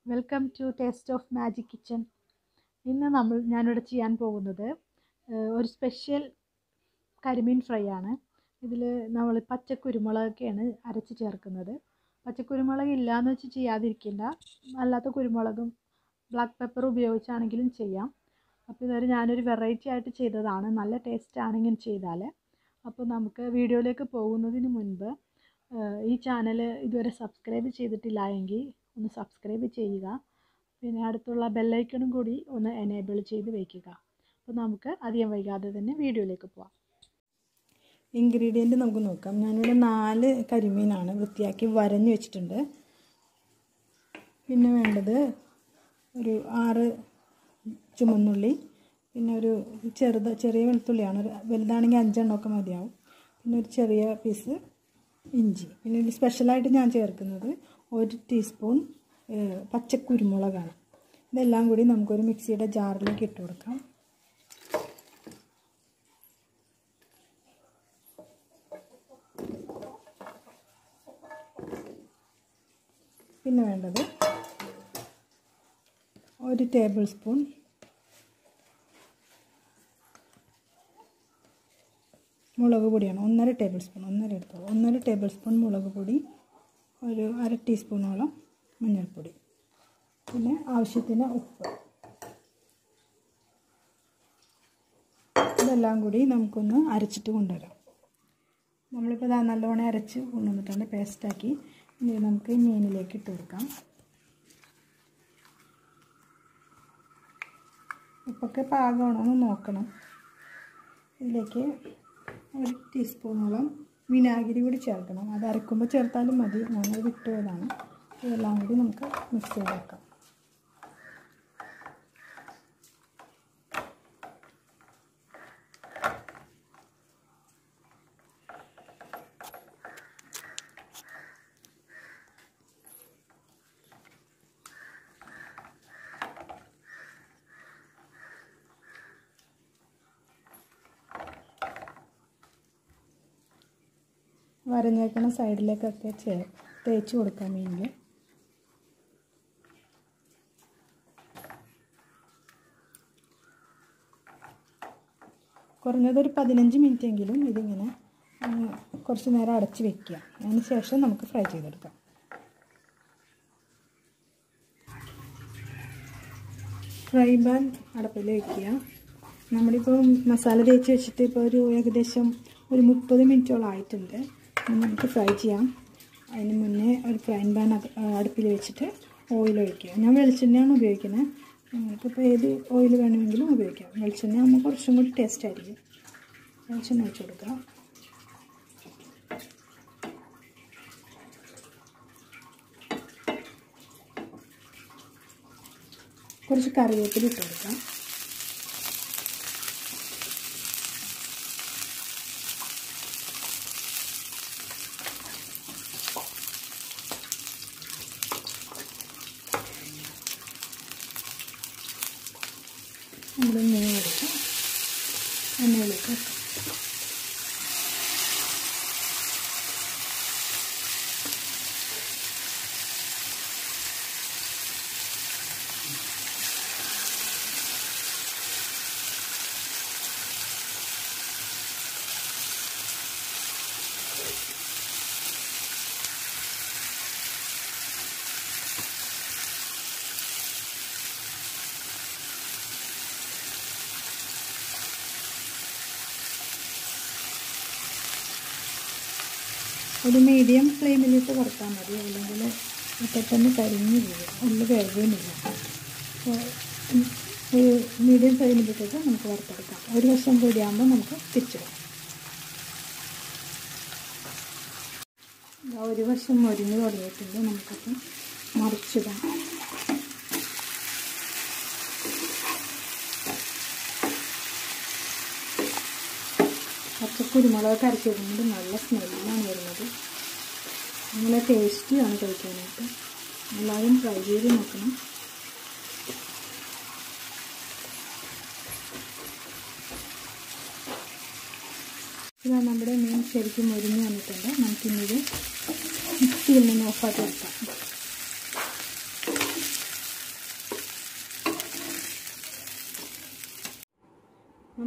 welcome to taste of magic kitchen ഇന്ന് നമ്മൾ ഞാനിവിടെ ചെയ്യാൻ പോകുന്നത് ഏഹ്, ഒരു സ്പെഷ്യൽ കരിമീൻ ഫ്രൈ ആണ് ഇതിൽ നമ്മൾ പച്ചക്കുരുമുളകൊക്കെയാണ് അരച്ച് ചേർക്കുന്നത് പച്ചക്കുരുമുളക് ഇല്ലയെന്ന് വെച്ച് ചെയ്യാതിരിക്കില്ല അല്ലാത്ത കുരുമുളകും ബ്ലാക്ക് പെപ്പർ ഉപയോഗിച്ചാണെങ്കിലും ചെയ്യാം അപ്പോൾ ഇതൊരു ഞാനൊരു വെറൈറ്റി ആയിട്ട് ചെയ്തതാണ് നല്ല ടേസ്റ്റാണ് ഇങ്ങനെ ചെയ്താൽ അപ്പോൾ നമുക്ക് വീഡിയോയിലേക്ക് പോകുന്നതിന് മുൻപ് ഏഹ്, ഈ ചാനൽ ഇതുവരെ സബ്സ്ക്രൈബ് ചെയ്തിട്ടില്ല എങ്കിൽ ഒന്ന് സബ്സ്ക്രൈബ് ചെയ്യുക പിന്നെ അടുത്തുള്ള ബെല്ലൈക്കണും കൂടി ഒന്ന് എനേബിൾ ചെയ്ത് വയ്ക്കുക അപ്പോൾ നമുക്ക് അധികം വൈകാതെ തന്നെ വീഡിയോയിലേക്ക് പോവാം ഇൻഗ്രീഡിയൻറ്റ് നമുക്ക് നോക്കാം ഞാനിവിടെ നാല് കരിമീനാണ് വൃത്തിയാക്കി വരഞ്ഞ് വെച്ചിട്ടുണ്ട് പിന്നെ വേണ്ടത് ഒരു ആറ് ചുമന്നുള്ളി പിന്നെ ഒരു ചെറുത് ചെറിയ വെളുത്തുള്ളിയാണ് ഒരു വലുതാണെങ്കിൽ അഞ്ചെണ്ണമൊക്കെ മതിയാവും പിന്നെ ഒരു ചെറിയ പീസ് ഇഞ്ചി പിന്നെ ഇതിൽ സ്പെഷ്യലായിട്ട് ഞാൻ ചേർക്കുന്നത് ഒരു ടീസ്പൂൺ പച്ചക്കുരുമുളകാണ് ഇതെല്ലാം കൂടി നമുക്കൊരു മിക്സിയുടെ ജാറിലേക്ക് ഇട്ട് കൊടുക്കാം പിന്നെ വേണ്ടത് ഒരു ടേബിൾ സ്പൂൺ മുളക് പൊടിയാണ് ഒന്നര ടേബിൾ സ്പൂൺ ഒന്നര എടുത്തോളൂ ഒന്നര ടേബിൾ സ്പൂൺ മുളക് പൊടി ഒരു അര ടീസ്പൂണോളം മഞ്ഞൾപ്പൊടി പിന്നെ ആവശ്യത്തിന് ഉപ്പ് ഇതെല്ലാം കൂടി നമുക്കൊന്ന് അരച്ചിട്ട് കൊണ്ടുവരാം നമ്മളിപ്പോൾ ഇതാ നല്ലോണം അരച്ച് കൊണ്ടുവന്നിട്ടുണ്ട് പേസ്റ്റാക്കി ഇനി നമുക്ക് ഈ മീനിലേക്ക് ഇട്ട് കൊടുക്കാം ഉപ്പൊക്കെ പാകമാണോ എന്ന് നോക്കണം ഇതിലേക്ക് ഒരു ടീസ്പൂണോളം വിനാഗിരി കൂടി ചേർക്കണം അത് അരക്കുമ്പോൾ ചേർത്താലും മതി ഞങ്ങൾ വിട്ടുപോയതാണ് ഇതെല്ലാം കൂടി നമുക്ക് മിക്സ് ചെയ്ത് വെക്കാം വരഞ്ഞേക്കണ സൈഡിലേക്കൊക്കെ ചേ തേച്ച് കൊടുക്കാം മീനിൽ കുറഞ്ഞതൊരു പതിനഞ്ച് മിനിറ്റ് എങ്കിലും ഇതിങ്ങനെ കുറച്ച് നേരം അടച്ച് വെക്കുക അതിന് ശേഷം നമുക്ക് ഫ്രൈ ചെയ്തെടുക്കാം ഫ്രൈ പാൻ അടപ്പിൽ വയ്ക്കുക നമ്മളിപ്പോൾ മസാല തേച്ച് വെച്ചിട്ട് ഇപ്പോൾ ഒരു ഏകദേശം ഒരു മുപ്പത് മിനിറ്റോളം ആയിട്ടുണ്ട് നമുക്ക് ഫ്രൈ ചെയ്യാം അതിന് മുന്നേ ഒരു ഫ്രൈ പാൻ അടുപ്പിൽ വെച്ചിട്ട് ഓയിൽ ഒഴിക്കുക ഞാൻ വെളിച്ചെണ്ണയാണ് ഉപയോഗിക്കുന്നത് നിങ്ങൾക്കിപ്പോൾ ഏത് ഓയിൽ വേണമെങ്കിലും ഉപയോഗിക്കാം വെളിച്ചെണ്ണ ആകുമ്പോൾ കുറച്ചും കൂടി ടേസ്റ്റ് ആയിരിക്കും വെളിച്ചെണ്ണ ഒഴിച്ച് കൊടുക്കുക കുറച്ച് കറിവേപ്പില ഇട്ട് കൊടുക്കാം നമ്മുടെ മീൻ എടുത്ത് എണ്ണയിലേക്ക് വെക്കാം ഒരു മീഡിയം ഫ്ലെയിമിലിട്ട് കൊടുത്താൽ മതി അല്ലെങ്കിൽ പെട്ടെന്ന് കരിഞ്ഞു പോകും ഉള്ളിൽ വേകുകയുമില്ല അപ്പോൾ ഒരു മീഡിയം ഫ്ലെയിമിലിട്ടിട്ട് നമുക്ക് വറുത്തെടുക്കാം ഒരു വശം കൂടിയാകുമ്പോൾ നമുക്ക് തിരിച്ചിടാം ഒരു വശം മൊരിഞ്ഞ് തുടങ്ങിയിട്ടുണ്ട് നമുക്കപ്പം മറിച്ചിടാം പച്ചക്കുരുമുളക് അരച്ചിടുന്നത് നല്ല സ്മെല്ലാണ് വരുന്നത് നല്ല ടേസ്റ്റിയാണ് കഴിക്കാനായിട്ട് എല്ലാവരും ട്രൈ ചെയ്ത് നോക്കണം ഇതാ നമ്മുടെ മീൻ ശരിക്കും മുരിഞ്ഞ് വന്നിട്ടുണ്ട് നമുക്കിന്നത് മിക്സിയിൽ നിന്ന് ഓഫാക്കി വെക്കാം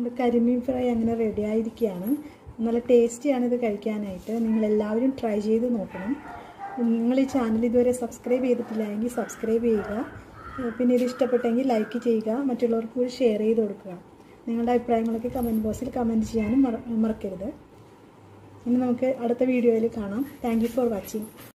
നമ്മുടെ കരിമീൻ ഫ്രൈ അങ്ങനെ റെഡി ആയിരിക്കുകയാണ് നല്ല ടേസ്റ്റിയാണ് ഇത് കഴിക്കാനായിട്ട് നിങ്ങളെല്ലാവരും ട്രൈ ചെയ്ത് നോക്കണം നിങ്ങൾ ഈ ചാനൽ ഇതുവരെ സബ്സ്ക്രൈബ് ചെയ്തിട്ടില്ല എങ്കിൽ സബ്സ്ക്രൈബ് ചെയ്യുക പിന്നെ ഇത് ഇഷ്ടപ്പെട്ടെങ്കിൽ ലൈക്ക് ചെയ്യുക മറ്റുള്ളവർക്ക് കൂടി ഷെയർ ചെയ്ത് കൊടുക്കുക നിങ്ങളുടെ അഭിപ്രായങ്ങളൊക്കെ കമൻറ്റ് ബോക്സിൽ കമൻറ്റ് ചെയ്യാനും മറ മറക്കരുത് ഇനി നമുക്ക് അടുത്ത വീഡിയോയിൽ കാണാം താങ്ക് യു ഫോർ വാച്ചിങ്